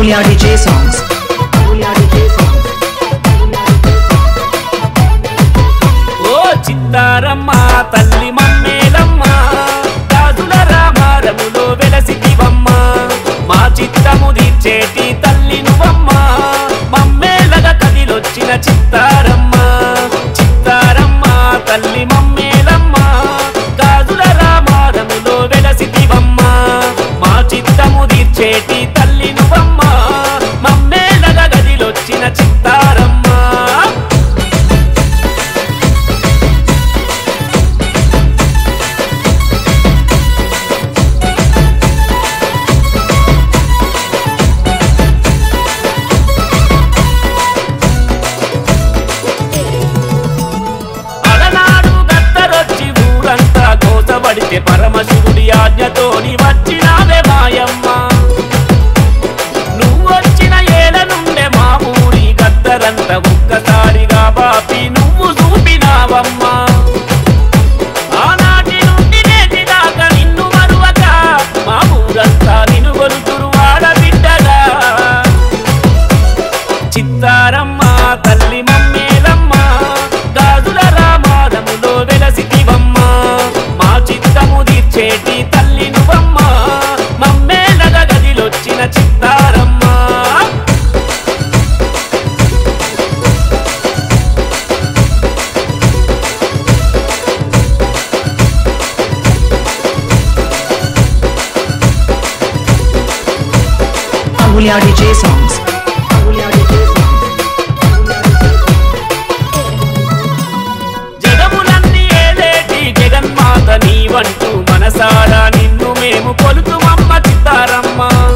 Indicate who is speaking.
Speaker 1: Ahulia DJ songs. Ahulia DJ songs.
Speaker 2: ఓ చిత్తారమ్మ తల్లి మమ్మేలమ్మ రాజుల రామారములో వెలసితివమ్మ మా చిత్తము తీర్చేటి తల్లి నువ్వమ్మ మమ్మేలగా కదిలొచ్చిన చిత్తారమ్మ చిత్తారమ్మ తల్లి మమ్మేలమ్మ రాజుల రామారములో వెలసితివమ్మ మా చిత్తము తీర్చేటి తల్లి నువ్వమ్మ మమ్మేలగా గదిలొచ్చిన చిత్తారమ్మ అలనాడు గద్దరొచ్చి ఊరంతా కోసబడితే పరమశివుడి ఆజ్ఞతోని వచ్చినావే మాయమ్మ నువ్వొచ్చిన ఏల నుండే మా ఊరి గద్దరంతా ఒక్కసారిగా బాపి నువ్వు చూపినావమ్మా ఆనాటి నుండి నేటి దాకా నిన్ను మరువక మా ఊరంతా నిన్ను గొలుతురు ఆడబిడ్డగా చిత్తారమ్మ తల్లి మమ్మేలమ్మ గాజుల రామాదములో వెలసితివమ్మ మా చిత్తము తీర్చేటి తల్లి నువ్వమ్మ మమ్మేలగ గదిలొచ్చిన చిత్తారమ్మ
Speaker 1: Ahulia DJ songs. Ahulia DJ songs.
Speaker 2: జగములన్నీ Eleti జగన్మాత నీవంటూ మనసారా నిన్ను మేము కొలుతుమమ్మ చిత్తారమ్మ